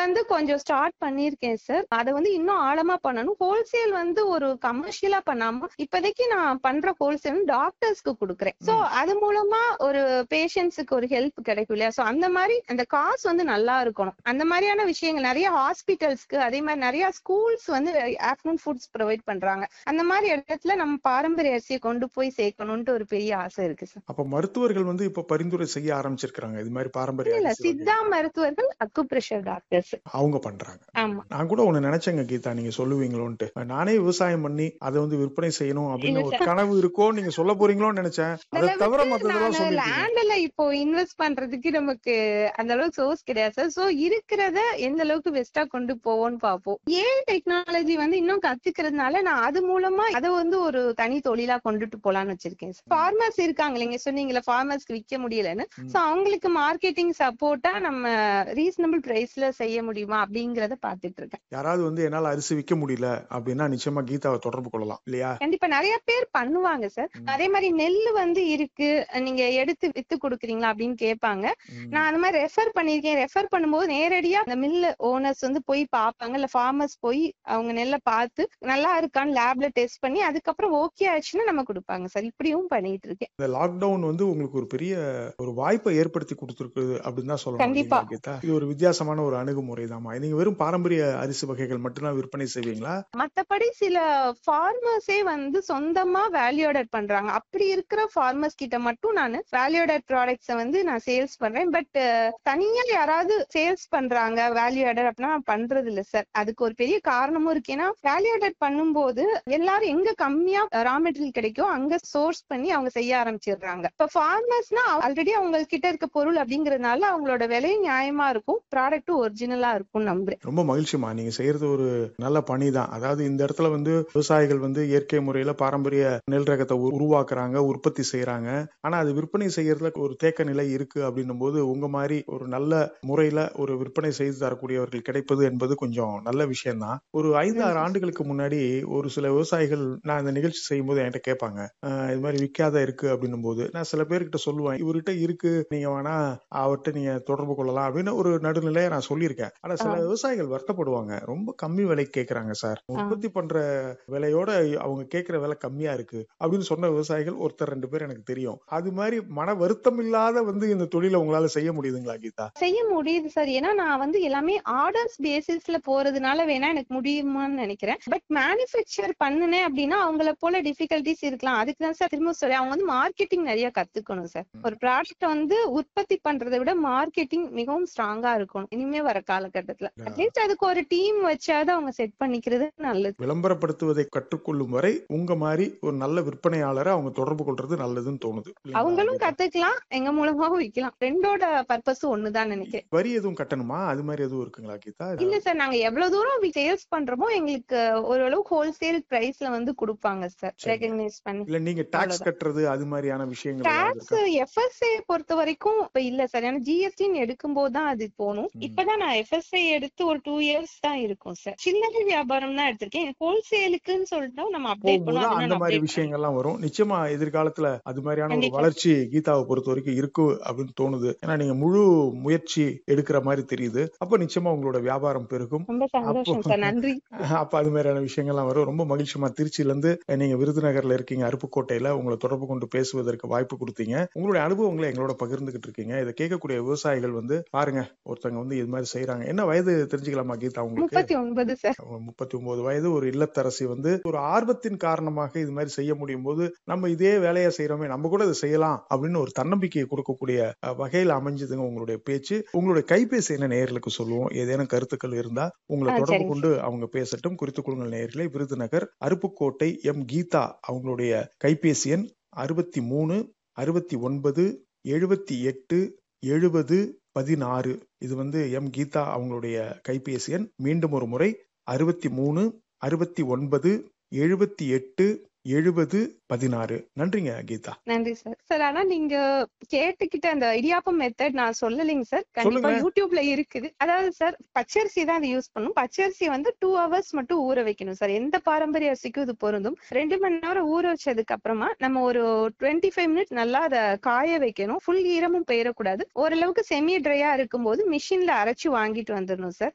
வந்து கொஞ்சம் ஸ்டார்ட் பண்ணியிருக்கேன் சார் அதை வந்து இன்னும் ஆழமா பண்ணணும் ஹோல்சேல் வந்து ஒரு கமர்ஷியலா பண்ணாம இப்போதைக்கு நான் பண்ற ஹோல்சேல் டாக்டர்ஸ்க்கு கொடுக்குறேன் சோ அது மூலமா ஒரு பேஷண்ட்ஸுக்கு ஒரு ஹெல்ப் கிடைக்கும் இல்லையா சோ அந்த மாதிரி அந்த காசு வந்து நல்லா இருக்கணும் அந்த மாதிரியான விஷயங்கள் நிறைய ஹாஸ்பிட்டல்ஸ்க்கு அதே மாதிரி நிறைய ஸ்கூல்ஸ் வந்து ஆஃப்டர்நூன் ஃபுட்ஸ் ப்ரொவைட் பண்றாங்க அந்த மாதிரி இடத்துல நம்ம பாரம்பரிய அரிசியை கொண்டு போய் சேர்க்கணும்ட்டு ஒரு பெரிய ஆசை இருக்கு சார் அப்ப மருத்துவர்கள் வந்து இப்ப பரிந்துரை செய்ய ஆரம்பிச்சிருக்காங்க இது மாதிரி பாரம்பரிய இல்ல அரிசி வகைகள். சித்தா மருத்துவர்கள் அக்குப்ரெஷர் டாக்டர்ஸ் அவங்க பண்றாங்க ஆமா நான் கூட ஒண்ணு நினைச்சேங்க கீதா நீங்க சொல்லுவீங்களோன்ட்டு நானே விவசாயம் பண்ணி அதை வந்து விற்பனை செய்யணும் அப்படின்னு இல்ல ஒரு கனவு இருக்கோ நீங்க சொல்ல போறீங்களோன்னு நினைச்சேன் அதை தவிர மத்ததெல்லாம் சொல்லிட்டீங்க லேண்ட்ல இப்போ இன்வெஸ்ட் பண்றதுக்கு நமக்கு அந்த அளவுக்கு சோர்ஸ் கிடையாது சார் சோ இருக்கிறத எந்த அளவுக்கு பெஸ்டா கொண்டு போவோம்னு பாப்போம் ஏன் டெக்னாலஜி வந்து இன்னும் கத்துக்கிறதுனால நான் அது மூலமா அதை வந்து ஒரு தனி தொழிலா கொண்டுட்டு போலாம்னு வச்சிருக்கேன் ஃபார்மர்ஸ் இருக்காங்க இல்லைங்க சொன்னீங்கல்ல ஃபார்மர்ஸ்க்கு விற்க முடியலன்னு ம். சோ அவங்களுக்கு மார்க்கெட்டிங் சப்போர்ட்டா நம்ம ரீசனபிள் பிரைஸ்ல செய்ய முடியுமா அப்படிங்கறத பாத்துட்டு இருக்கேன் யாராவது வந்து என்னால அரிசி விற்க முடியல அப்படின்னா நிச்சயமா கீதாவை தொடர்பு கொள்ளலாம் இல்லையா கண்டிப்பா நிறைய பேர் பண்ணுவாங்க சார் ம். அதே மாதிரி நெல்லு வந்து இருக்கு நீங்க எடுத்து வித்து கொடுக்குறீங்களா அப்படின்னு கேட்பாங்க ம். நான் அந்த மாதிரி ரெஃபர் பண்ணிருக்கேன் ரெஃபர் பண்ணும்போது நேரடியா அந்த மில் ஓனர்ஸ் வந்து போய் பார்ப்பாங்க இல்ல ஃபார்மர்ஸ் போய் அவங்க நெல்லை பார்த்து நல்லா இருக்கான்னு லேப்ல டெஸ்ட் பண்ணி அதுக்கப்புறம் ஓகே ஆச்சுன்னா நம்ம கொடுப்பாங்க சார் இப்படியும் பண்ணிட்டு இருக்கேன் இந்த லாக்டவுன் வந்து உங்களுக்கு ஒரு பெரிய ஒரு வாய்ப்பை ஏற்படுத்தி கொடுத்துருக்குது அப்படின்னு தான் சொல்லணும் கண்டிப்பா. இல்லைங்களா கீதா இது ஒரு வித்தியாசமான ஒரு அணுகுமுறை தாமா நீங்க வெறும் பாரம்பரிய அரிசி வகைகள் மட்டும்தான் விற்பனை செய்வீங்களா மத்தபடி சில ஃபார்மர்ஸே வந்து சொந்தமா வேல்யூடட் பண்றாங்க அப்படி இருக்கிற ஃபார்மர்ஸ் கிட்ட மட்டும் நான் வேல்யூடட் ப்ராடக்ட்ஸ வந்து நான் சேல்ஸ் பண்றேன் பட் தனியா யாராவது சேல்ஸ் பண்றாங்க வேல்யூடட் அப்படின்னா நான் பண்றது இல்ல சார் அதுக்கு ஒரு பெரிய காரணமும் இருக்கு ஏன்னா வேல்யூடட் பண்ணும்போது எல்லாரும் எங்க கம்மியா ரா மெட்டீரியல் கிடைக்கும் அங்க சோர்ஸ் பண்ணி அவங்க செய்ய ஆரம்பிச்சிடுறாங்க இப்ப ஃபார்மர்ஸ்னா ஆல்ரெடி அவங்க கிட்ட இருக்க பொருள் அப்படிங்கறதுனால அவங்களோட விலையும் நியாயமா இருக்கும் ப்ராடக்ட்டும் ஒரிஜினலா இருக்கும் நம்புறேன் ரொம்ப மகிழ்ச்சிமா நீங்க செய்யறது ஒரு நல்ல பணி தான் அதாவது இந்த இடத்துல வந்து விவசாயிகள் வந்து இயற்கை முறையில பாரம்பரிய நெல் ரகத்தை உரு- உருவாக்குறாங்க உற்பத்தி செய்யறாங்க ஆனா அது விற்பனை செய்யறதுல ஒரு தேக்க நிலை இருக்கு அப்படின்னும் போது உங்க மாதிரி ஒரு நல்ல முறையில ஒரு விற்பனை செய்து தரக்கூடியவர்கள் கிடைப்பது என்பது கொஞ்சம் நல்ல விஷயம் தான் ஒரு ஐந்து ஆறு ஆண்டுகளுக்கு முன்னாடி ஒரு சில விவசாயிகள் நான் இந்த நிகழ்ச்சி செய்யும் போது என்கிட்ட கேட்பாங்க "அஹ், இது மாதிரி விற்காத இருக்கு அப்படின்னும் போது நான் சில பேர்கிட்ட சொல்லுவேன் இவர்கிட்ட இருக்கு நீங்க வேணா அவர்கிட்ட நீங்க தொடர்பு கொள்ளலாம் அப்படின்னு ஒரு நடுநிலையை நான் சொல்லியிருக்கேன் ஆனா சில ஆ. விவசாயிகள் வருத்தப்படுவாங்க ரொம்ப கம்மி விலைக்கு கேக்குறாங்க சார் உற்பத்தி பண்ற விலையோட அவங்க கேக்குற விலை கம்மியா இருக்கு அப்படின்னு சொன்ன விவசாயிகள் ஒருத்தர் ரெண்டு பேர் எனக்கு தெரியும் அது மாதிரி மன வருத்தம் இல்லாத வந்து இந்த தொழிலை உங்களால செய்ய முடியுதுங்களா கீதா செய்ய முடியுது சார் ஏன்னா நான் வந்து எல்லாமே ஆர்டர்ஸ் பேசிஸ்ல போறதுனால வேணா எனக்கு முடியுமான்னு நினைக்கிறேன் பட் மேனுஃபேக்சர் பண்ணுனேன் அப்படின்னா அவங்கள போல டிஃபிகல்டிஸ் இருக்கலாம் அதுக்கு தான் சார் திரும்ப சொல்லி அவங்க வந்து மார்க்கெட்டிங் நிறைய கத்துக்கணும் சார் ஒரு ப்ராடக்ட் வந்து உற்பத்தி பண்றதை விட மார்க்கெட்டிங் மிகவும் ஸ்ட்ராங்கா இருக்கணும் இனிமே வர காலகட்டத்துல அட்லீஸ்ட் அதுக்கு ஒரு டீம் வச்சாவது அவங்க செட் பண்ணிக்கிறது நல்லது விளம்பரப்படுத்துவதை கற்றுக்கொள்ளும் வரை உங்க மாதிரி ஒரு நல்ல விற்பனையாளரை அவங்க தொடர்பு கொள்றது நல்லதுன்னு தோணுது இல்லைங்களா அவங்களும் கீதா? கத்துக்கலாம் எங்க மூலமாவும் விற்கலாம் ரெண்டோட பர்பஸும் ஒண்ணுதான் நினைக்கிறேன் வரி எதுவும் கட்டணுமா அது மாதிரி எதுவும் இருக்குங்களா கீதா இல்ல சார் நாங்க எவ்வளவு தூரம் சேல்ஸ் பண்றோமோ எங்களுக்கு ஓரளவு ஹோல்சேல் பிரைஸ்ல வந்து கொடுப்பாங்க சார் சரிங்க. ரெகக்னைஸ் பண்ணி இல்ல நீங்க டாக்ஸ் அவ்வளவுதான். கட்டுறது அது மாதிரியான விஷயங்கள் ஏதாவது டாக்ஸ் இருக்கா? எஃப்எஸ்ஐ பொறுத்த வரைக்கும் இப்ப இல்ல சார் ஏன்னா ஜிஎஸ்டின்னு எடுக்கும்போது தான் அது போகணும் ம். இப்பதான் நான் எஃப்எஸ்ஐ எடுத்து ஒரு டூ இயர்ஸ் தான் இருக்கும் சார் சில்லறை வியாபாரம் தான் எடுத்திருக்கேன் ஹோல்சேலுக்குன்னு சொல்லிட்டு நம்ம அப்டேட் போகும்போது பண்ணுவோம் அந்த அதை மாதிரி நான் விஷயங்கள்லாம் வரும் நிச்சயமா எதிர்காலத்துல அது மாதிரியான ஒரு கண்டிப்பா. வளர்ச்சி கீதாவை பொறுத்த வரைக்கும் இருக்கு அப்படின்னு தோணுது ஏன்னா நீங்க முழு முயற்சி எடுக்கிற மாதிரி தெரியுது அப்ப நிச்சயமா உங்களோட வியாபாரம் பெருகும் ரொம்ப சந்தோஷம் அப்போ- சார் நன்றி அப்ப அது மாதிரியான விஷயங்கள்லாம் வரும் ரொம்ப மகிழ்ச்சிமா திருச்சியில இருந்து நீங்க விருதுநகர்ல இருக்கீங்க அருப்புக்கோட்டையில உங்களை தொடர்பு கொண்டு பேசுவதற்கு வாய்ப்பு கொடுத்தீங்க உங்களுடைய அனுபவங்களை எங்களோட பகிர்ந்துகிட்டு இருக்கீங்க இதை கேட்கக்கூடிய விவசாயிகள் வந்து பாருங்க ஒருத்தங்க வந்து இது மாதிரி செய்யறாங்க என்ன வயது தெரிஞ்சுக்கலாமா கீதா உங்களுக்கு முப்பத்தி ஒன்பது சார் முப்பத்தி ஒன்பது வயது ஒரு இல்லத்தரசி வந்து ஒரு ஆர்வத்தின் காரணமாக இது மாதிரி செய்ய முடியும் போது நம்ம இதே வேலையை செய்யறோமே நம்ம கூட இதை செய்யலாம் அப்படின்னு ஒரு தன்னம்பிக்கையை கொடுக்கக்கூடிய அஹ், வகையில அமைஞ்சதுங்க உங்களுடைய பேச்சு உங்களுடைய கைபேசி என்ன நேயர்களுக்கு சொல்லுவோம் ஏதேனும் கருத்துக்கள் இருந்தா உங்களை ஆ, தொடர்பு சரிங்க. கொண்டு அவங்க பேசட்டும் குறித்துக் கொள்ளுங்கள் நேயர்களே விருதுநகர் அருப்புக்கோட்டை எம் கீதா அவங்களுடைய கைபேசி எண் அறுபத்தி மூணு அறுபத்தி ஒன்பது எழுபத்தி எட்டு எழுபது பதினாறு இது வந்து எம் கீதா அவங்களுடைய கைபேசி எண் மீண்டும் ஒரு முறை அறுபத்தி மூணு அறுபத்தி ஒன்பது எழுபத்தி எட்டு எழுபது பதினாறு நன்றிங்க கீதா நன்றி சார் சார் ஆனா நீங்க கேட்டுக்கிட்ட அந்த இடியாப்பம் மெத்தட் நான் சொல்லலைங்க சார் கண்டிப்பா சொல்லுங்க. யூடியூப்ல இருக்குது அதாவது சார் பச்சரிசி தான் அதை யூஸ் பண்ணும் பச்சரிசி வந்து டூ ஹவர்ஸ் மட்டும் ஊற வைக்கணும் சார் எந்த பாரம்பரிய அரிசிக்கும் இது பொருந்தும் ரெண்டு மணி நேரம் ஊற வச்சதுக்கு அப்புறமா நம்ம ஒரு டுவெண்ட்டி ஃபைவ் மினிட்ஸ் நல்லா அதை காய வைக்கணும் ஃபுல் ஈரமும் பெயரக்கூடாது ஓரளவுக்கு செமி ட்ரையா இருக்கும்போது மிஷின்ல அரைச்சு வாங்கிட்டு வந்துடணும் சார்